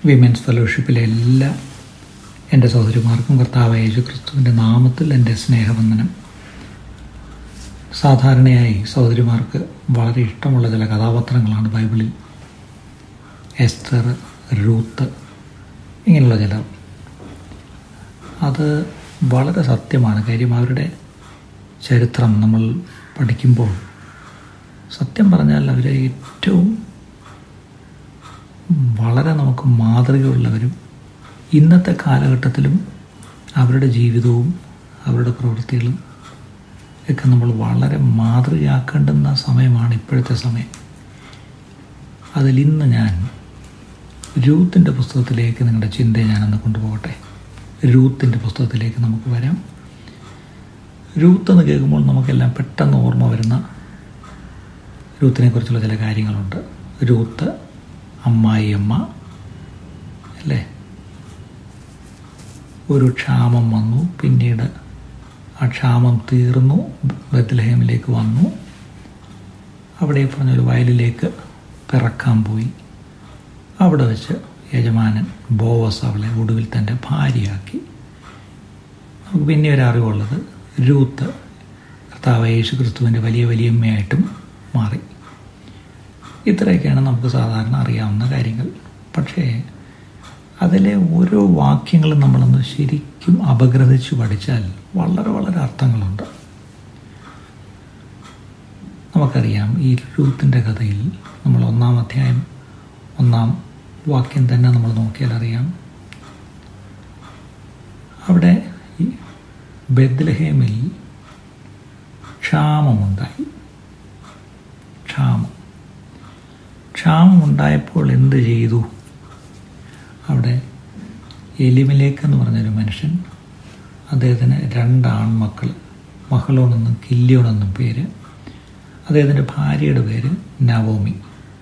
women's ഫെലോഷിപ്പിലെ എല്ലാ എൻ്റെ സഹോദരിമാർക്കും കർത്താവ് യേശു ക്രിസ്തുവിൻ്റെ നാമത്തിൽ എൻ്റെ സ്നേഹവന്ദനം സാധാരണയായി സഹോദരിമാർക്ക് വളരെ ഇഷ്ടമുള്ള ചില കഥാപാത്രങ്ങളാണ് ബൈബിളിൽ എസ്തർ റൂത്ത് ഇങ്ങനെയുള്ള ചിലർ അത് വളരെ സത്യമാണ് കാര്യം അവരുടെ ചരിത്രം നമ്മൾ പഠിക്കുമ്പോൾ സത്യം പറഞ്ഞാൽ അവർ ഏറ്റവും വളരെ നമുക്ക് മാതൃകയുള്ളവരും ഇന്നത്തെ കാലഘട്ടത്തിലും അവരുടെ ജീവിതവും അവരുടെ പ്രവൃത്തികളും ഒക്കെ നമ്മൾ വളരെ മാതൃകയാക്കേണ്ടുന്ന സമയമാണ് ഇപ്പോഴത്തെ സമയം അതിൽ ഇന്ന് ഞാൻ രൂത്തിൻ്റെ പുസ്തകത്തിലേക്ക് നിങ്ങളുടെ ചിന്തയെ ഞാനൊന്ന് കൊണ്ടുപോകട്ടെ രൂത്തിൻ്റെ പുസ്തകത്തിലേക്ക് നമുക്ക് വരാം രൂത്ത് എന്ന് കേൾക്കുമ്പോൾ നമുക്കെല്ലാം പെട്ടെന്ന് ഓർമ്മ വരുന്ന രൂത്തിനെ കുറിച്ചുള്ള ചില കാര്യങ്ങളുണ്ട് രൂത്ത് അമ്മായിയമ്മ അല്ലേ ഒരു ക്ഷാമം വന്നു പിന്നീട് ആ ക്ഷാമം തീർന്നു ബദ്ലഹേമിലേക്ക് വന്നു അവിടെ പറഞ്ഞൊരു വയലിലേക്ക് പിറക്കാൻ പോയി അവിടെ വെച്ച് യജമാനൻ ബോവസ് അവളെ ഒടുവിൽ തൻ്റെ ഭാര്യയാക്കി നമുക്ക് പിന്നെ ഒരു അറിവുള്ളത് രൂത്ത് കർത്താവ് യേശു ക്രിസ്തുവിൻ്റെ വലിയ വലിയമ്മയായിട്ടും മാറി ഇത്രയൊക്കെയാണ് നമുക്ക് സാധാരണ അറിയാവുന്ന കാര്യങ്ങൾ പക്ഷേ അതിലെ ഓരോ വാക്യങ്ങളും നമ്മളൊന്ന് ശരിക്കും അപഗ്രഥിച്ച് പഠിച്ചാൽ വളരെ വളരെ അർത്ഥങ്ങളുണ്ട് നമുക്കറിയാം ഈ രൂത്തിൻ്റെ കഥയിൽ നമ്മൾ ഒന്നാം അധ്യായം ഒന്നാം വാക്യം തന്നെ നമ്മൾ നോക്കിയാൽ അറിയാം അവിടെ ഈ ബദ്ലഹേമിൽ ക്ഷാമമുണ്ടായി ക്ഷാമം ക്ഷാമമുണ്ടായപ്പോൾ എന്ത് ചെയ്തു അവിടെ എലിമിലേക്ക് എന്ന് പറഞ്ഞൊരു മനുഷ്യൻ അദ്ദേഹത്തിന് രണ്ട് ആൺമക്കൾ മഹളോണെന്നും കില്യോണെന്നും പേര് അദ്ദേഹത്തിൻ്റെ ഭാര്യയുടെ പേര് നവോമി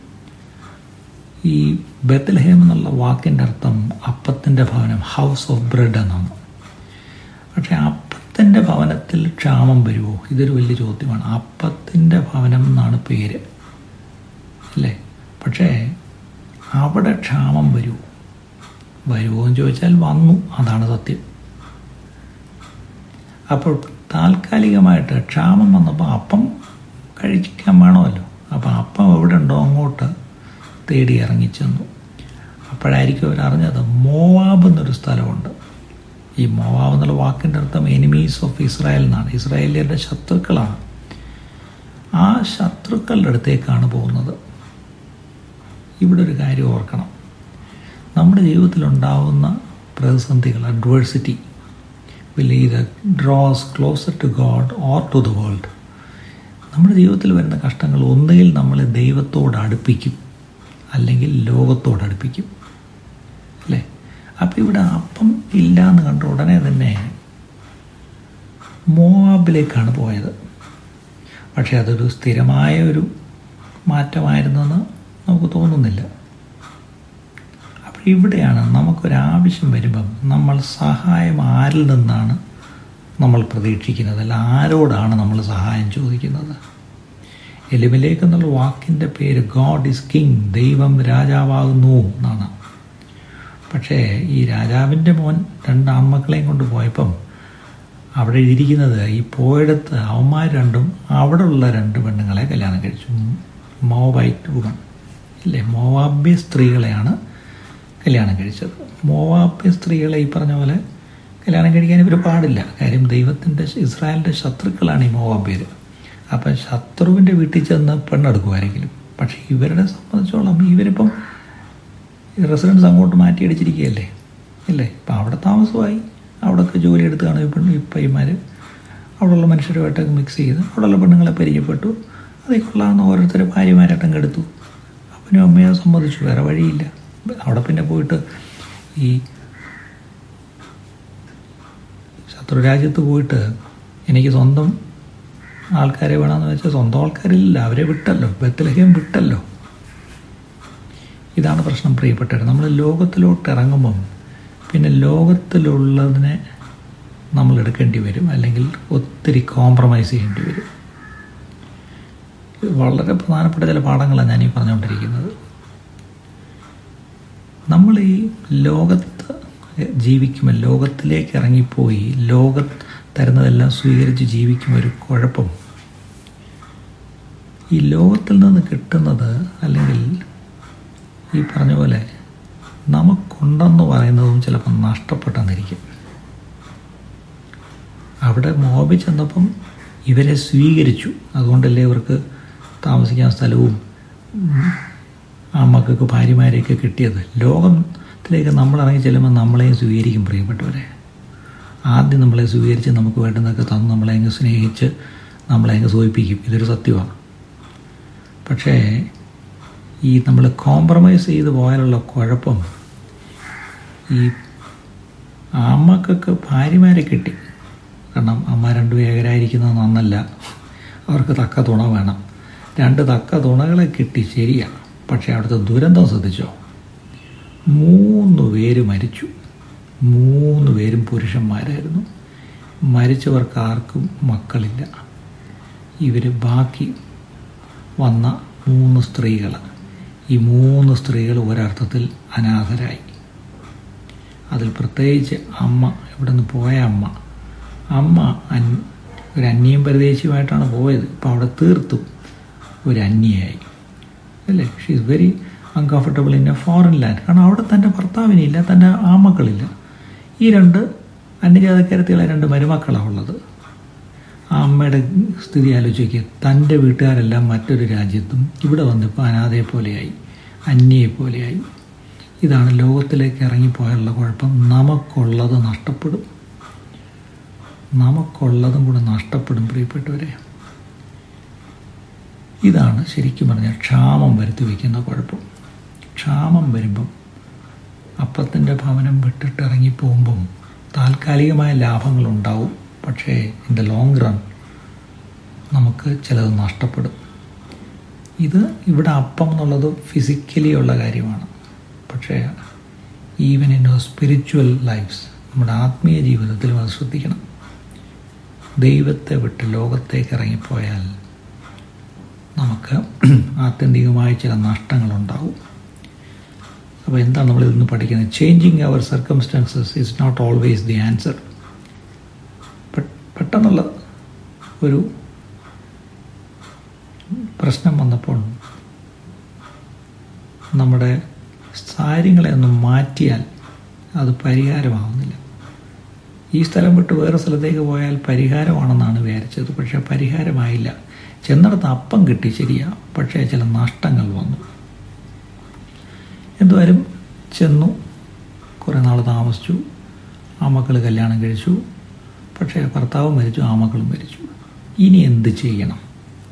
ഈ ബത്തൽഹേം എന്നുള്ള വാക്കിൻ്റെ അർത്ഥം അപ്പത്തിൻ്റെ ഭവനം ഹൗസ് ഓഫ് ബ്രെഡ് എന്നാണ് പക്ഷേ അപ്പത്തിൻ്റെ ഭവനത്തിൽ ക്ഷാമം വരുമോ ഇതൊരു വലിയ ചോദ്യമാണ് അപ്പത്തിൻ്റെ ഭവനം എന്നാണ് പേര് അല്ലേ പക്ഷേ അവിടെ ക്ഷാമം വരുമോ വരുമോ എന്ന് ചോദിച്ചാൽ വന്നു അതാണ് സത്യം അപ്പോൾ താൽക്കാലികമായിട്ട് ക്ഷാമം വന്നപ്പോൾ അപ്പം കഴിക്കാൻ വേണമല്ലോ അപ്പോൾ അപ്പം എവിടെ ഉണ്ടോ അങ്ങോട്ട് തേടി ഇറങ്ങിച്ചെന്നു അപ്പോഴായിരിക്കും അവർ അറിഞ്ഞത് മോവാബ് എന്നൊരു സ്ഥലമുണ്ട് ഈ മോവാബ് എന്നുള്ള വാക്കിൻ്റെ അർത്ഥം എനിമീസ് ഓഫ് ഇസ്രായേൽ എന്നാണ് ഇസ്രായേലിയരുടെ ശത്രുക്കളാണ് ആ ശത്രുക്കളുടെ അടുത്തേക്കാണ് പോകുന്നത് ഇവിടെ ഒരു കാര്യം ഓർക്കണം നമ്മുടെ ജീവിതത്തിലുണ്ടാവുന്ന പ്രതിസന്ധികൾ adversity will either draws closer to God or to the world നമ്മുടെ ജീവിതത്തിൽ വരുന്ന കഷ്ടങ്ങൾ ഒന്നുകിൽ നമ്മളെ ദൈവത്തോട് അടുപ്പിക്കും അല്ലെങ്കിൽ ലോകത്തോട് അടുപ്പിക്കും അല്ലേ അപ്പം ഇവിടെ അപ്പം ഇല്ല എന്ന് കണ്ട ഉടനെ തന്നെ മോവാബിലേക്കാണ് പോയത് പക്ഷെ അതൊരു സ്ഥിരമായ ഒരു മാറ്റമായിരുന്നെന്ന് നമുക്ക് തോന്നുന്നില്ല അപ്പോൾ ഇവിടെയാണ് നമുക്കൊരാവശ്യം വരുമ്പം നമ്മൾ സഹായം ആരിൽ നിന്നാണ് നമ്മൾ പ്രതീക്ഷിക്കുന്നത് അല്ല ആരോടാണ് നമ്മൾ സഹായം ചോദിക്കുന്നത് എലിമിലേക്ക് എന്നുള്ള വാക്കിൻ്റെ പേര് ഗോഡ് ഇസ് കിങ് ദൈവം രാജാവാകുന്നു എന്നാണ് പക്ഷേ ഈ രാജാവിൻ്റെ മോൻ രണ്ട് ആൺമക്കളെയും കൊണ്ട് പോയപ്പം അവിടെ ഇരിക്കുന്നത് ഈ പോയിടത്ത് അവന്മാർ രണ്ടും അവിടെ ഉള്ള രണ്ട് പെണ്ണുങ്ങളെ കല്യാണം കഴിച്ചു മോവൈറ്റ് വുമൺ ഇല്ലേ മോവാബ്യ സ്ത്രീകളെയാണ് കല്യാണം കഴിച്ചത് മോവാബ്യ സ്ത്രീകളെ ഈ പറഞ്ഞ പോലെ കല്യാണം കഴിക്കാൻ ഇവർ പാടില്ല കാര്യം ദൈവത്തിൻ്റെ ഇസ്രായേലിൻ്റെ ശത്രുക്കളാണ് ഈ മോവാബ്യർ അപ്പം ശത്രുവിൻ്റെ വീട്ടിൽ ചെന്ന് പെണ്ണെടുക്കുമായിരിക്കും പക്ഷേ ഇവരുടെ സംബന്ധിച്ചോളം ഇവരിപ്പം റെസിഡൻസ് അങ്ങോട്ട് മാറ്റിയടിച്ചിരിക്കുകയല്ലേ ഇല്ലേ ഇപ്പം അവിടെ താമസമായി അവിടെയൊക്കെ ജോലി എടുത്താണ് ഈ പെണ്ണ് ഈ പയ്യന്മാർ അവിടെയുള്ള മനുഷ്യരുമായിട്ടൊക്കെ മിക്സ് ചെയ്ത് അവിടെയുള്ള പെണ്ണുങ്ങളെ പരിചയപ്പെട്ടു അതിൽ കൊള്ളാവുന്ന ഓരോരുത്തരെ ഭാര്യമാരായിട്ടങ്ങ് എടുത്തു അപ്പനും അമ്മയോ സമ്മതിച്ചു വേറെ വഴിയില്ല അവിടെ പിന്നെ പോയിട്ട് ഈ ശത്രുരാജ്യത്ത് പോയിട്ട് എനിക്ക് സ്വന്തം ആൾക്കാരെ വേണമെന്ന് വെച്ചാൽ സ്വന്തം ആൾക്കാരില്ല അവരെ വിട്ടല്ലോ ബത്തലഹ്യം വിട്ടല്ലോ ഇതാണ് പ്രശ്നം പ്രിയപ്പെട്ടവർ നമ്മൾ ലോകത്തിലോട്ട് ഇറങ്ങുമ്പം പിന്നെ ലോകത്തിലുള്ളതിനെ നമ്മൾ എടുക്കേണ്ടി വരും അല്ലെങ്കിൽ ഒത്തിരി കോംപ്രമൈസ് ചെയ്യേണ്ടി വരും ഇത് വളരെ പ്രധാനപ്പെട്ട ചില പാഠങ്ങളാണ് ഞാൻ ഈ പറഞ്ഞുകൊണ്ടിരിക്കുന്നത് നമ്മൾ ഈ ലോകത്ത് ജീവിക്കുമ്പോൾ ലോകത്തിലേക്ക് ഇറങ്ങിപ്പോയി ലോക തരുന്നതെല്ലാം സ്വീകരിച്ച് ജീവിക്കുമ്പോൾ ഒരു കുഴപ്പം ഈ ലോകത്തിൽ നിന്ന് കിട്ടുന്നത് അല്ലെങ്കിൽ ഈ പറഞ്ഞ പോലെ നമുക്കുണ്ടെന്ന് പറയുന്നതും ചിലപ്പോൾ നഷ്ടപ്പെട്ടെന്നിരിക്കും അവിടെ മോബി ചെന്നപ്പം ഇവരെ സ്വീകരിച്ചു അതുകൊണ്ടല്ലേ ഇവർക്ക് താമസിക്കാൻ സ്ഥലവും ആ മക്കൾക്ക് ഭാര്യമാരെയൊക്കെ കിട്ടിയത് ലോകത്തിലേക്ക് നമ്മൾ ഇറങ്ങി ചെല്ലുമ്പോൾ നമ്മളെയും സ്വീകരിക്കും പ്രിയപ്പെട്ടവരെ ആദ്യം നമ്മളെ സ്വീകരിച്ച് നമുക്ക് വേണ്ടുന്നതൊക്കെ തന്ന് നമ്മളെ അങ്ങ് സ്നേഹിച്ച് നമ്മളെ അങ്ങ് സൂചിപ്പിക്കും ഇതൊരു സത്യമാണ് പക്ഷേ ഈ നമ്മൾ കോംപ്രമൈസ് ചെയ്ത് പോയാലുള്ള കുഴപ്പം ഈ അമ്മക്കൊക്കെ ഭാര്യമാരെ കിട്ടി കാരണം അമ്മ രണ്ടു ഏകരായിരിക്കുന്നത് നന്നല്ല അവർക്ക് തക്ക തുണ വേണം രണ്ട് തക്ക തുണകളെ കിട്ടി ശരിയാണ് പക്ഷേ അവിടുത്തെ ദുരന്തം ശ്രദ്ധിച്ചോ മൂന്ന് പേര് മരിച്ചു മൂന്ന് പേരും പുരുഷന്മാരായിരുന്നു മരിച്ചവർക്ക് ആർക്കും മക്കളില്ല ഇവർ ബാക്കി വന്ന മൂന്ന് സ്ത്രീകൾ ഈ മൂന്ന് സ്ത്രീകൾ ഒരർത്ഥത്തിൽ അനാഥരായി അതിൽ പ്രത്യേകിച്ച് അമ്മ ഇവിടെ നിന്ന് പോയ അമ്മ അമ്മ അൻ ഒരു അന്യം പരദേശിയുമായിട്ടാണ് പോയത് ഇപ്പോൾ അവിടെ തീർത്തും ഒരു അന്യയായി അല്ലേ she is very uncomfortable in a foreign land കാരണം അവിടെ തൻ്റെ ഭർത്താവിനില്ല തൻ്റെ ആമക്കളില്ല ഈ രണ്ട് അന്യജാതക്കാരത്തികളെ രണ്ട് മരുമക്കളാണ് ഉള്ളത് ആ അമ്മയുടെ സ്ഥിതി ആലോചിക്കുക തൻ്റെ വീട്ടുകാരെല്ലാം മറ്റൊരു രാജ്യത്തും ഇവിടെ വന്നിപ്പോൾ അനാഥയെ പോലെയായി അന്യയെ പോലെയായി ഇതാണ് ലോകത്തിലേക്ക് ഇറങ്ങിപ്പോയുള്ള കുഴപ്പം നമുക്കുള്ളത് നഷ്ടപ്പെടും നമുക്കുള്ളതും കൂടെ നഷ്ടപ്പെടും പ്രിയപ്പെട്ടവരെ ഇതാണ് ശരിക്കും പറഞ്ഞാൽ ക്ഷാമം വരുത്തി വയ്ക്കുന്ന കുഴപ്പം ക്ഷാമം വരുമ്പം അപ്പത്തിൻ്റെ ഭവനം വിട്ടിട്ട് ഇറങ്ങിപ്പോകുമ്പം താൽക്കാലികമായ ലാഭങ്ങളുണ്ടാവും പക്ഷേ ഇൻ ദ ലോങ് റൺ നമുക്ക് ചിലത് നഷ്ടപ്പെടും ഇത് ഇവിടെ അപ്പം എന്നുള്ളത് ഫിസിക്കലി ഉള്ള കാര്യമാണ് പക്ഷേ ഈവൻ ഇൻ സ്പിരിച്വൽ ലൈഫ്സ് നമ്മുടെ ആത്മീയ ജീവിതത്തിലും അത് ശ്രദ്ധിക്കണം ദൈവത്തെ വിട്ട് ലോകത്തേക്ക് ഇറങ്ങിപ്പോയാൽ നമുക്ക് ആത്യന്തികമായ ചില നഷ്ടങ്ങളുണ്ടാവും അപ്പോൾ എന്താണ് നമ്മൾ ഇന്ന് പഠിക്കുന്നത് changing our circumstances is not always the answer പെട്ടെന്നുള്ള ഒരു പ്രശ്നം വന്നപ്പോൾ നമ്മുടെ കാര്യങ്ങളെ ഒന്ന് മാറ്റിയാൽ അത് പരിഹാരമാവുന്നില്ല ഈ സ്ഥലം വിട്ട് വേറെ സ്ഥലത്തേക്ക് പോയാൽ പരിഹാരമാണെന്നാണ് വിചാരിച്ചത് പക്ഷേ പരിഹാരമായില്ല ചെന്നിടത്ത് അപ്പം കിട്ടി ശരിയാ പക്ഷേ ചില നഷ്ടങ്ങൾ വന്നു എന്തുവായാലും ചെന്നു കുറേ നാൾ താമസിച്ചു ആ മക്കൾ കല്യാണം കഴിച്ചു പക്ഷേ ഭർത്താവ് മരിച്ചു ആ മക്കളും മരിച്ചു ഇനി എന്ത് ചെയ്യണം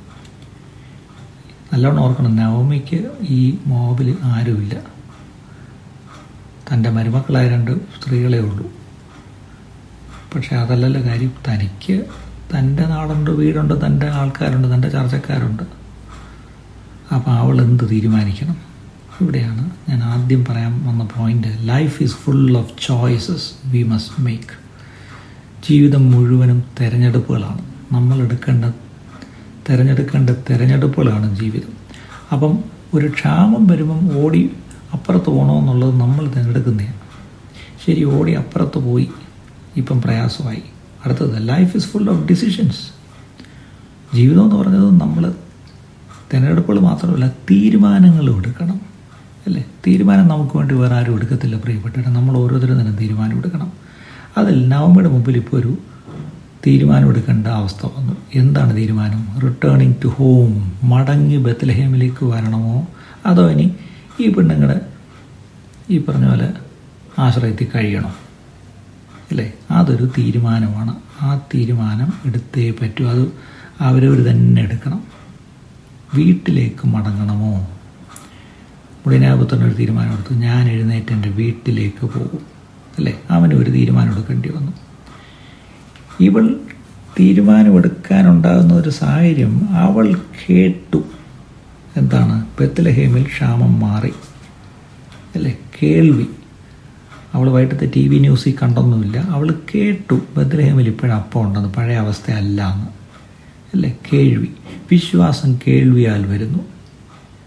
നല്ലോണം ഓർക്കണം നവമിക്ക് ഈ മോബിൽ ആരുമില്ല തൻ്റെ മരുമക്കളായ രണ്ട് സ്ത്രീകളെ ഉള്ളൂ പക്ഷെ അതല്ലല്ലോ കാര്യം തനിക്ക് തൻ്റെ നാടുണ്ട് വീടുണ്ട് തൻ്റെ ആൾക്കാരുണ്ട് തൻ്റെ ചർച്ചക്കാരുണ്ട് അപ്പോൾ അവൾ എന്ത് തീരുമാനിക്കണം ഇവിടെയാണ് ഞാൻ ആദ്യം പറയാൻ വന്ന point life is full of choices we must make ജീവിതം മുഴുവനും തിരഞ്ഞെടുപ്പുകളാണ് നമ്മൾ എടുക്കേണ്ട തിരഞ്ഞെടുക്കേണ്ട തിരഞ്ഞെടുപ്പുകളാണ് ജീവിതം അപ്പം ഒരു ക്ഷാമം വരുമ്പം ഓടി അപ്പുറത്ത് പോകണമെന്നുള്ളത് നമ്മൾ തിരഞ്ഞെടുക്കുന്നതാണ് ശരി ഓടി അപ്പുറത്ത് പോയി ഇപ്പം പ്രയാസമായി അടുത്തത് life is full of decisions ജീവിതം എന്ന് പറഞ്ഞത് നമ്മൾ തിരഞ്ഞെടുപ്പുകൾ മാത്രമല്ല തീരുമാനങ്ങളും എടുക്കണം അല്ലേ തീരുമാനം നമുക്ക് വേണ്ടി വേറെ ആരും എടുക്കത്തില്ല പ്രിയപ്പെട്ടവരെ നമ്മൾ ഓരോരുത്തരും തന്നെ തീരുമാനം എടുക്കണം അതിൽ നവംബറുടെ മുമ്പിൽ ഇപ്പോൾ ഒരു തീരുമാനമെടുക്കേണ്ട അവസ്ഥ വന്നു എന്താണ് തീരുമാനം റിട്ടേണിങ് ടു ഹോം മടങ്ങി ബത്ലഹേമിലേക്ക് വരണമോ അതോ ഇനി ഈ പെണ്ണുങ്ങളുടെ ഈ പറഞ്ഞ പോലെ ആശ്രയത്തിൽ കഴിയണോ അല്ലേ അതൊരു തീരുമാനമാണ് ആ തീരുമാനം എടുത്തേ പറ്റൂ അത് അവരവർ തന്നെ എടുക്കണം വീട്ടിലേക്ക് മടങ്ങണമോ മുടിനാപുത്രനൊരു തീരുമാനം എടുത്തു ഞാൻ എഴുന്നേറ്റ് എൻ്റെ വീട്ടിലേക്ക് പോകും അല്ലേ അവന് ഒരു തീരുമാനം എടുക്കേണ്ടി വന്നു ഇവൾ തീരുമാനമെടുക്കാനുണ്ടാകുന്ന ഒരു സാഹചര്യം അവൾ കേട്ടു എന്താണ് ബത്ലഹേമിൽ ക്ഷാമം മാറി അല്ലേ കേൾവി അവൾ വൈകിട്ടത്തെ ടി വി ന്യൂസിൽ കണ്ടൊന്നുമില്ല അവൾ കേട്ടു ബദ്രഹേമിൽ ഇപ്പോഴും അപ്പം ഉണ്ടെന്ന് പഴയ അവസ്ഥയല്ല എന്ന് അല്ലേ കേൾവി വിശ്വാസം കേൾവിയാൽ വരുന്നു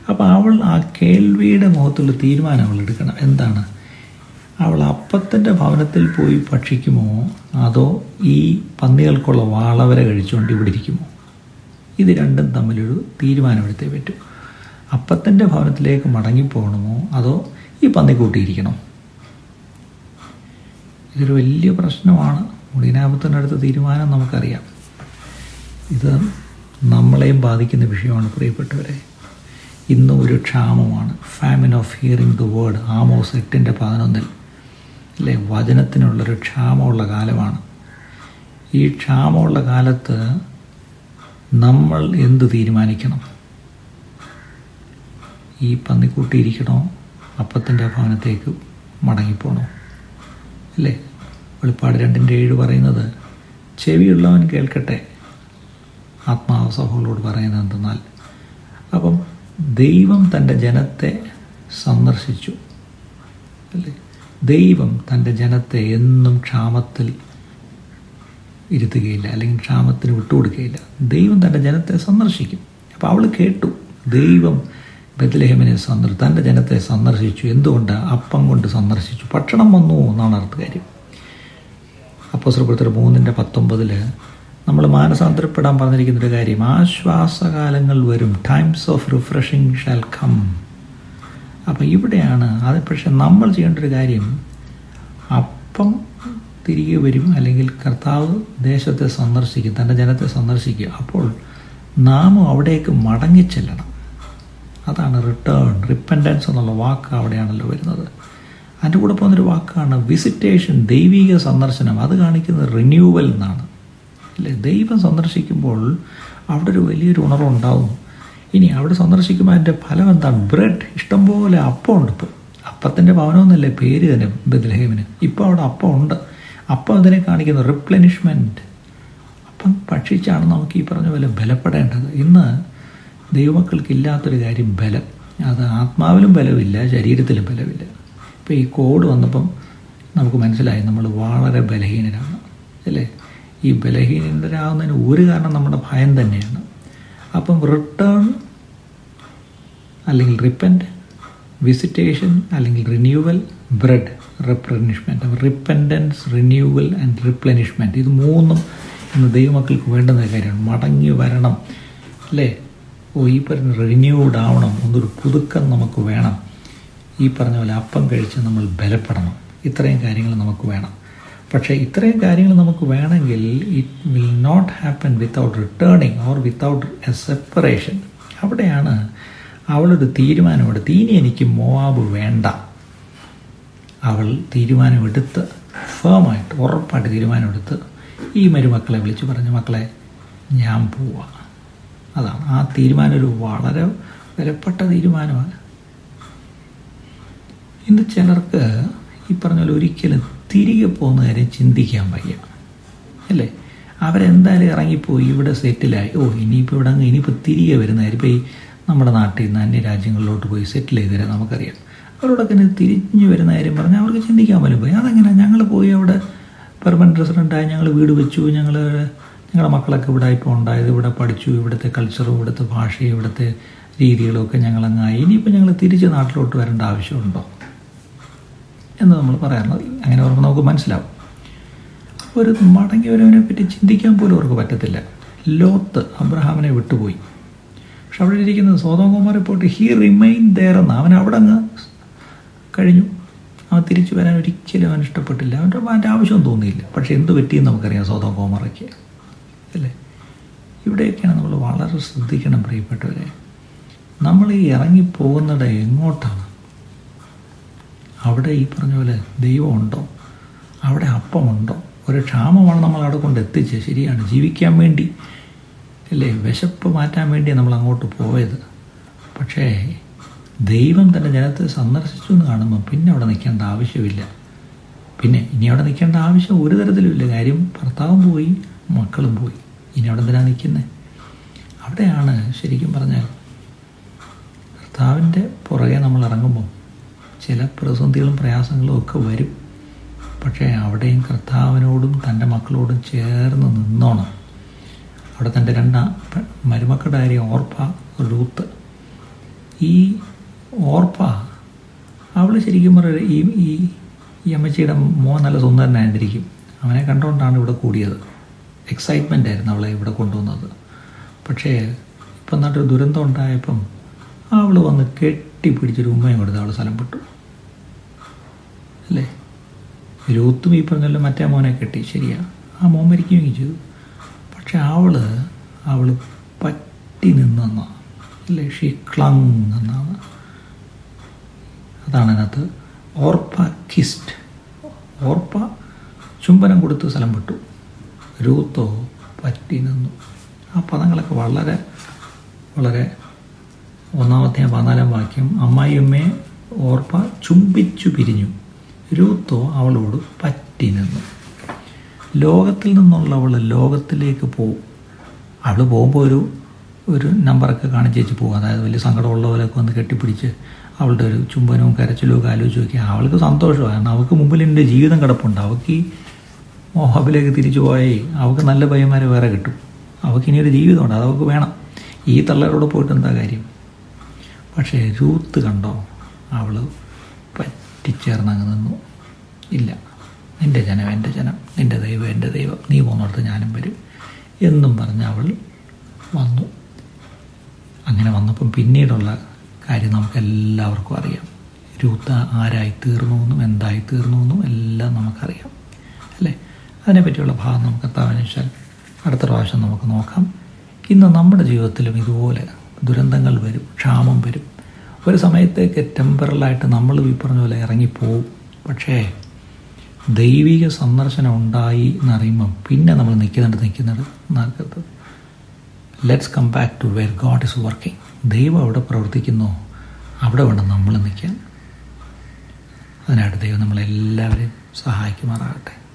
അപ്പോൾ അവൾ ആ കേൾവിയുടെ മുഖത്തുള്ള തീരുമാനം അവൾ എടുക്കണം എന്താണ് അവൾ അപ്പത്തിൻ്റെ ഭവനത്തിൽ പോയി ഭക്ഷിക്കുമോ അതോ ഈ പന്നികൾക്കുള്ള വാളവര കഴിച്ചുകൊണ്ട് ഇവിടെ ഇരിക്കുമോ ഇത് രണ്ടും തമ്മിലൊരു തീരുമാനമെടുത്തേ പറ്റൂ അപ്പത്തിൻ്റെ ഭവനത്തിലേക്ക് മടങ്ങിപ്പോകണമോ അതോ ഈ പന്നിക്കൂട്ടിയിരിക്കണോ ഇതൊരു വലിയ പ്രശ്നമാണ് മുടിനാപത്തിനടുത്ത തീരുമാനം നമുക്കറിയാം ഇത് നമ്മളെയും ബാധിക്കുന്ന വിഷയമാണ് പ്രിയപ്പെട്ടവരെ ഇന്ന് ഒരു ക്ഷാമമാണ് famine of hearing the word Amos എട്ടിൻ്റെ പതിനൊന്നിൽ അല്ലേ വചനത്തിനുള്ളൊരു ക്ഷാമമുള്ള കാലമാണ് ഈ ക്ഷാമമുള്ള കാലത്ത് നമ്മൾ എന്ത് തീരുമാനിക്കണം ഈ പന്നിക്കൂട്ടിയിരിക്കണോ അപ്പത്തിൻ്റെ ഭവനത്തേക്ക് മടങ്ങിപ്പോണോ അല്ലേ വെളിപ്പാട് രണ്ടിൻ്റെ ഏഴ് പറയുന്നത് ചെവിയുള്ളവൻ കേൾക്കട്ടെ ആത്മാവ് സഭകളോട് പറയുന്നത് എന്തെന്നാൽ അപ്പം ദൈവം തൻ്റെ ജനത്തെ സന്ദർശിച്ചു അല്ലേ ദൈവം തൻ്റെ ജനത്തെ എന്നും ക്ഷാമത്തിൽ ഇരുത്തുകയില്ല അല്ലെങ്കിൽ ക്ഷാമത്തിന് വിട്ടുകൊടുക്കുകയില്ല ദൈവം തൻ്റെ ജനത്തെ സന്ദർശിക്കും അപ്പോൾ അവൾ കേട്ടു ദൈവം ബദലഹേമിനെ സന്ദർ തൻ്റെ ജനത്തെ സന്ദർശിച്ചു എന്തുകൊണ്ട് അപ്പം കൊണ്ട് സന്ദർശിച്ചു ഭക്ഷണം വന്നു എന്നാണ് അർത്ഥകാര്യം അപ്പോസ്രപ്പെടുത്തർ മൂന്നിൻ്റെ പത്തൊമ്പതിൽ നമ്മൾ മാനസാന്തരപ്പെടാൻ പറഞ്ഞിരിക്കുന്നൊരു കാര്യം ആശ്വാസകാലങ്ങൾ വരും times of refreshing shall come അപ്പം ഇവിടെയാണ് അത് പക്ഷെ നമ്മൾ ചെയ്യേണ്ട ഒരു കാര്യം അപ്പം തിരികെ വരും അല്ലെങ്കിൽ കർത്താവ് ദേശത്തെ സന്ദർശിക്കും തൻ്റെ ജനത്തെ സന്ദർശിക്കും അപ്പോൾ നാമും അവിടേക്ക് മടങ്ങിച്ചെല്ലണം അതാണ് റിട്ടേൺ റിപ്പൻഡൻസ് എന്നുള്ള വാക്ക് അവിടെയാണല്ലോ വരുന്നത് അതിൻ്റെ കൂടെ പോകുന്നൊരു വാക്കാണ് വിസിറ്റേഷൻ ദൈവിക സന്ദർശനം അത് കാണിക്കുന്നത് റിന്യൂവൽ എന്നാണ് അല്ലേ ദൈവം സന്ദർശിക്കുമ്പോൾ അവിടെ ഒരു വലിയൊരു ഉണർവുണ്ടാവും ഇനി അവിടെ സന്ദർശിക്കുമ്പോൾ അതിൻ്റെ ഫലം എന്താണ് ബ്രെഡ് ഇഷ്ടംപോലെ അപ്പം ഉണ്ട് ഇപ്പോൾ അപ്പത്തിൻ്റെ ഭവനമെന്നല്ലേ പേര് തന്നെ ബദലഹേമിന് ഇപ്പോൾ അവിടെ അപ്പം ഉണ്ട് അപ്പം അതിനെ കാണിക്കുന്നു റിപ്ലനിഷ്മെൻറ്റ് അപ്പം ഭക്ഷിച്ചാണ് നമുക്ക് ഈ പറഞ്ഞ പോലെ ബലപ്പെടേണ്ടത് ഇന്ന് ദൈവമക്കൾക്ക് ഇല്ലാത്തൊരു കാര്യം ബലം അത് ആത്മാവിലും ബലമില്ല ശരീരത്തിലും ബലമില്ല ഇപ്പോൾ ഈ കോഡ് വന്നപ്പം നമുക്ക് മനസ്സിലായി നമ്മൾ വളരെ ബലഹീനരാണ് അല്ലേ ഈ ബലഹീനരാകുന്നതിന് ഒരു കാരണം നമ്മുടെ ഭയം തന്നെയാണ് അപ്പം റിട്ടേൺ അല്ലെങ്കിൽ റിപ്പൻറ്റ് വിസിറ്റേഷൻ അല്ലെങ്കിൽ renewal bread replenishment repentance renewal and replenishment ഇത് മൂന്നും ഇന്ന് ദൈവമക്കൾക്ക് വേണ്ടുന്ന കാര്യമാണ് മടങ്ങി വരണം അല്ലേ ഓ ഈ പറഞ്ഞ റിന്യൂഡ് ആവണം ഒന്നൊരു പുതുക്കം നമുക്ക് വേണം ഈ പറഞ്ഞ പോലെ അപ്പം കഴിച്ച് നമ്മൾ ബലപ്പെടണം ഇത്രയും കാര്യങ്ങൾ നമുക്ക് വേണം പക്ഷേ ഇത്രയും കാര്യങ്ങൾ നമുക്ക് വേണമെങ്കിൽ it will not happen without returning or without a separation അവിടെയാണ് അവളൊരു തീരുമാനമെടുത്ത് ഇനി എനിക്ക് മോവാബ് വേണ്ട അവൾ തീരുമാനമെടുത്ത് ഫേമായിട്ട് ഉറപ്പായിട്ട് തീരുമാനമെടുത്ത് ഈ മരുമക്കളെ വിളിച്ച് പറഞ്ഞു മക്കളെ ഞാൻ പോവാ അതാണ് ആ തീരുമാനം ഒരു വളരെ വിലപ്പെട്ട തീരുമാനമാണ് ഇന്ന് ചിലർക്ക് ഈ പറഞ്ഞ പോലെ ഒരിക്കലും തിരികെ പോകുന്ന കാര്യം ചിന്തിക്കാൻ വയ്യ അല്ലേ അവരെന്തായാലും ഇറങ്ങിപ്പോയി ഇവിടെ സെറ്റിലായി ഓ ഇനിയിപ്പോൾ ഇവിടെ അങ്ങ് ഇനിയിപ്പോൾ തിരികെ വരുന്ന കാര്യം ഇപ്പോൾ ഈ നമ്മുടെ നാട്ടിൽ നിന്ന് അന്യ രാജ്യങ്ങളിലോട്ട് പോയി സെറ്റിൽ ചെയ്ത് തരാം നമുക്കറിയാം അവരോടൊക്കെ ഇനി തിരിഞ്ഞു വരുന്ന കാര്യം പറഞ്ഞാൽ അവർക്ക് ചിന്തിക്കാൻ പോലും പോയി അതെങ്ങനെ ഞങ്ങൾ പോയി അവിടെ പെർമനൻറ്റ് റെസിഡൻ്റായി ഞങ്ങൾ വീട് വെച്ചു ഞങ്ങൾ ഞങ്ങളുടെ മക്കളൊക്കെ ഇവിടെ ഇപ്പോൾ ഉണ്ടായത് ഇവിടെ പഠിച്ചു ഇവിടുത്തെ കൾച്ചറും ഇവിടുത്തെ ഭാഷയും ഇവിടുത്തെ രീതികളും ഒക്കെ ഞങ്ങളങ്ങായി ഇനിയിപ്പോൾ ഞങ്ങൾ തിരിച്ച് നാട്ടിലോട്ട് വരേണ്ട ആവശ്യമുണ്ടോ എന്ന് നമ്മൾ പറയാറുള്ളത് അങ്ങനെ പറയുമ്പോൾ നമുക്ക് മനസ്സിലാവും ഒരു മടങ്ങി വരവനെ പറ്റി ചിന്തിക്കാൻ പോലും അവർക്ക് പറ്റത്തില്ല ലോത്ത് അബ്രഹാമിനെ വിട്ടുപോയി പക്ഷെ അവിടെ ഇരിക്കുന്നത് സോതോകുമാർ പോയിട്ട് ഹി റിമൈൻ ദയർ എന്ന് അവൻ അവിടെ അങ്ങ് കഴിഞ്ഞു അവൻ തിരിച്ചു വരാൻ ഒരിക്കലും അവൻ ഇഷ്ടപ്പെട്ടില്ല അവൻ്റെ അവൻ്റെ ആവശ്യം തോന്നിയില്ല പക്ഷെ എന്ത് പറ്റിയെന്ന് നമുക്കറിയാം സ്വതം കോമറയ്ക്ക് അല്ലേ ഇവിടെയൊക്കെയാണ് നമ്മൾ വളരെ ശ്രദ്ധിക്കണം പ്രിയപ്പെട്ടവരെ നമ്മൾ ഈ ഇറങ്ങിപ്പോകുന്നിട എങ്ങോട്ടാണ് അവിടെ ഈ പറഞ്ഞ പോലെ ദൈവമുണ്ടോ അവിടെ അപ്പമുണ്ടോ ഒരു ക്ഷാമമാണ് നമ്മൾ അവിടെ കൊണ്ട് എത്തിച്ചത് ശരിയാണ് ജീവിക്കാൻ വേണ്ടി അല്ലേ വിശപ്പ് മാറ്റാൻ വേണ്ടി നമ്മൾ അങ്ങോട്ട് പോയത് പക്ഷേ ദൈവം തൻ്റെ ജനത്തെ സന്ദർശിച്ചു എന്ന് കാണുമ്പോൾ പിന്നെ അവിടെ നിൽക്കേണ്ട ആവശ്യമില്ല പിന്നെ ഇനി അവിടെ നിൽക്കേണ്ട ആവശ്യം ഒരു തരത്തിലുമില്ല കാര്യം ഭർത്താവും പോയി മക്കളും പോയി ഇനി അവിടെ എന്തിനാണ് നിൽക്കുന്നത് അവിടെയാണ് ശരിക്കും പറഞ്ഞാൽ ഭർത്താവിൻ്റെ പുറകെ നമ്മൾ ഇറങ്ങുമ്പോൾ ചില പ്രതിസന്ധികളും പ്രയാസങ്ങളും ഒക്കെ വരും പക്ഷേ അവിടെയും കർത്താവിനോടും തൻ്റെ മക്കളോടും ചേർന്ന് നിന്നോണം അവിടെ തൻ്റെ രണ്ട് മരുമക്കളുടെ കാര്യം ഓർപ്പ റൂത്ത് ഈ ഓർപ്പ അവൾ ശരിക്കും പറയുക ഈ ഈ ഈ അമ്മച്ചിയുടെ മോൻ നല്ല സുന്ദരനായിരിക്കും അവനെ കണ്ടുകൊണ്ടാണ് ഇവിടെ കൂടിയത് എക്സൈറ്റ്മെൻ്റ് ആയിരുന്നു അവളെ ഇവിടെ കൊണ്ടുവന്നത് പക്ഷേ ഇപ്പം നാട്ടൊരു ദുരന്തം ഉണ്ടായപ്പം അവൾ വന്ന് കെട്ടിപ്പിടിച്ചൊരു ഉമ്മയും കൊടുത്ത് അവൾ സ്ഥലം വിട്ടു അല്ലേ രൂത്തും ഈ പറഞ്ഞല്ലോ മറ്റേ മോനെ കെട്ടി ശരിയാ ആ മോൻ മരിക്കുകയും ചെയ്തു പക്ഷെ അവള് അവൾ പറ്റി നിന്നെന്ന അല്ലേ ഷീ ക്ലങ് എന്നാണ് അതാണ് അതിനകത്ത് ഓർപ്പ കിസ്റ്റ് ഓർപ്പ ചുംബനം കൊടുത്ത് സ്ഥലം വിട്ടു രൂത്തോ പറ്റി നിന്നു ആ പദങ്ങളൊക്കെ വളരെ വളരെ ഒന്നാമത്തെ പതിനാലാം വാക്യം അമ്മായിയമ്മയെ ഓർപ്പ ചുംബിച്ചു പിരിഞ്ഞു രൂത്തോ അവളോട് പറ്റി നിന്നു ലോകത്തിൽ നിന്നുള്ളവൾ ലോകത്തിലേക്ക് പോവും അവൾ പോകുമ്പോൾ ഒരു ഒരു നമ്പറൊക്കെ കാണിച്ചേച്ച് പോകും അതായത് വലിയ സങ്കടമുള്ളവരൊക്കെ വന്ന് കെട്ടിപ്പിടിച്ച് അവളുടെ ഒരു ചുംബനവും കരച്ചിലും ഒക്കെ ആലോചിച്ച് നോക്കി അവൾക്ക് സന്തോഷമാണ് കാരണം അവൾക്ക് മുമ്പിൽ എൻ്റെ ജീവിതം കിടപ്പുണ്ട് അവൾക്ക് ഈ മോഹബിലേക്ക് തിരിച്ചു പോയി അവൾക്ക് നല്ല പയ്യന്മാരെ വേറെ കിട്ടും അവൾക്ക് ഇനിയൊരു ജീവിതമുണ്ട് അത് അവൾക്ക് വേണം ഈ തള്ളരോട് പോയിട്ട് എന്താ കാര്യം പക്ഷേ രൂത്ത് കണ്ടോ അവൾ പറ്റിച്ചേർന്നങ്ങ് നിന്നു ഇല്ല നിൻ്റെ ജനം എൻ്റെ ജനം നിൻ്റെ ദൈവം എൻ്റെ ദൈവം നീ പോകുന്നിടത്ത് ഞാനും വരും എന്നും പറഞ്ഞ് അവൾ വന്നു അങ്ങനെ വന്നപ്പം പിന്നീടുള്ള കാര്യം നമുക്ക് എല്ലാവർക്കും അറിയാം രൂത്ത ആരായി തീർന്നു എന്നും എന്തായി തീർന്നു എന്നും എല്ലാം നമുക്കറിയാം അല്ലേ അതിനെപ്പറ്റിയുള്ള ഭാഗം നമുക്ക് എത്താമെന്ന് അടുത്ത പ്രാവശ്യം നമുക്ക് നോക്കാം ഇന്ന് നമ്മുടെ ജീവിതത്തിലും ഇതുപോലെ ദുരന്തങ്ങൾ വരും ക്ഷാമം വരും ഒരു സമയത്തേക്ക് ടെമ്പറലായിട്ട് നമ്മൾ ഈ പറഞ്ഞ പോലെ ഇറങ്ങിപ്പോവും പക്ഷേ ദൈവിക സന്ദർശനം ഉണ്ടായി എന്നറിയുമ്പം പിന്നെ നമ്മൾ നിൽക്കുന്നുണ്ട് നിൽക്കുന്നുണ്ട് നടക്കത്ത് let's come back to where God is working ദൈവം അവിടെ പ്രവർത്തിക്കുന്നു അവിടെ വേണം നമ്മൾ നിൽക്കാൻ അതിനായിട്ട് ദൈവം നമ്മളെല്ലാവരെയും സഹായിക്കുമാറാകട്ടെ